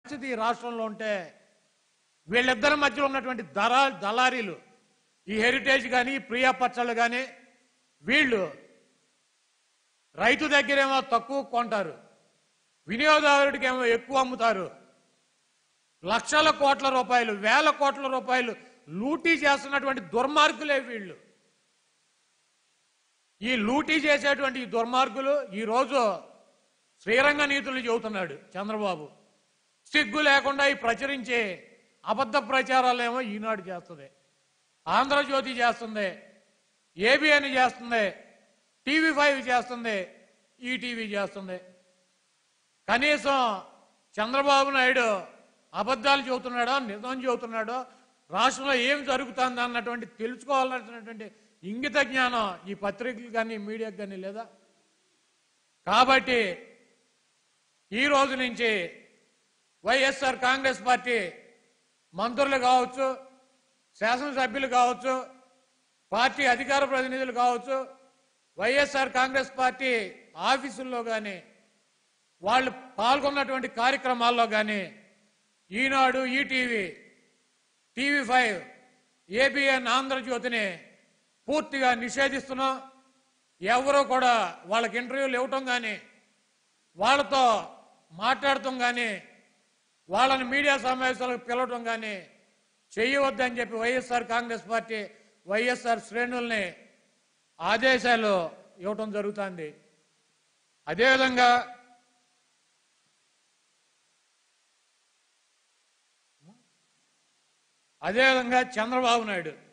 పరిస్థితి ఈ రాష్ట్రంలో ఉంటే వీళ్ళిద్దరి మధ్యలో ఉన్నటువంటి దళా దళారీలు ఈ హెరిటేజ్ కానీ ప్రియా పచ్చళ్ళు కానీ వీళ్ళు రైతు దగ్గరేమో తక్కువ కొంటారు వినియోగదారుడికి ఏమో ఎక్కువ అమ్ముతారు లక్షల కోట్ల రూపాయలు వేల కోట్ల రూపాయలు లూటీ చేస్తున్నటువంటి దుర్మార్గులే వీళ్ళు ఈ లూటీ చేసేటువంటి ఈ దుర్మార్గులు ఈరోజు శ్రీరంగ నీతులు చెబుతున్నాడు చంద్రబాబు సిగ్గు లేకుండా ఈ ప్రచురించే అబద్ధ ప్రచారాలేమో ఈనాడు చేస్తుంది ఆంధ్రజ్యోతి చేస్తుంది ఏబిఎన్ చేస్తుంది టీవీ ఫైవ్ చేస్తుంది ఈటీవీ చేస్తుంది కనీసం చంద్రబాబు నాయుడు అబద్ధాలు చెబుతున్నాడో నిజం చెబుతున్నాడో రాష్ట్రంలో ఏం జరుగుతుంది అన్నటువంటి తెలుసుకోవాలన్నటువంటి ఇంగిత జ్ఞానం ఈ పత్రికలు కానీ మీడియాకి కానీ లేదా కాబట్టి ఈ రోజు నుంచి వైఎస్ఆర్ కాంగ్రెస్ పార్టీ మంత్రులు కావచ్చు శాసనసభ్యులు కావచ్చు పార్టీ అధికార ప్రతినిధులు కావచ్చు వైఎస్ఆర్ కాంగ్రెస్ పార్టీ ఆఫీసుల్లో కానీ వాళ్ళు పాల్గొన్నటువంటి కార్యక్రమాల్లో కానీ Eenadu ETV TV five ABN ఆంధ్రజ్యోతిని పూర్తిగా నిషేధిస్తున్నాం ఎవరో కూడా వాళ్ళకి ఇంటర్వ్యూలు ఇవ్వటం కానీ వాళ్ళతో మాట్లాడటం కానీ వాళ్ళని మీడియా సమావేశాలకు పిలవటం కానీ చేయవద్దని చెప్పి వైఎస్ఆర్ కాంగ్రెస్ పార్టీ వైఎస్ఆర్ శ్రేణుల్ని ఆదేశాలు ఇవ్వటం జరుగుతుంది అదేవిధంగా అదేవిధంగా చంద్రబాబు నాయుడు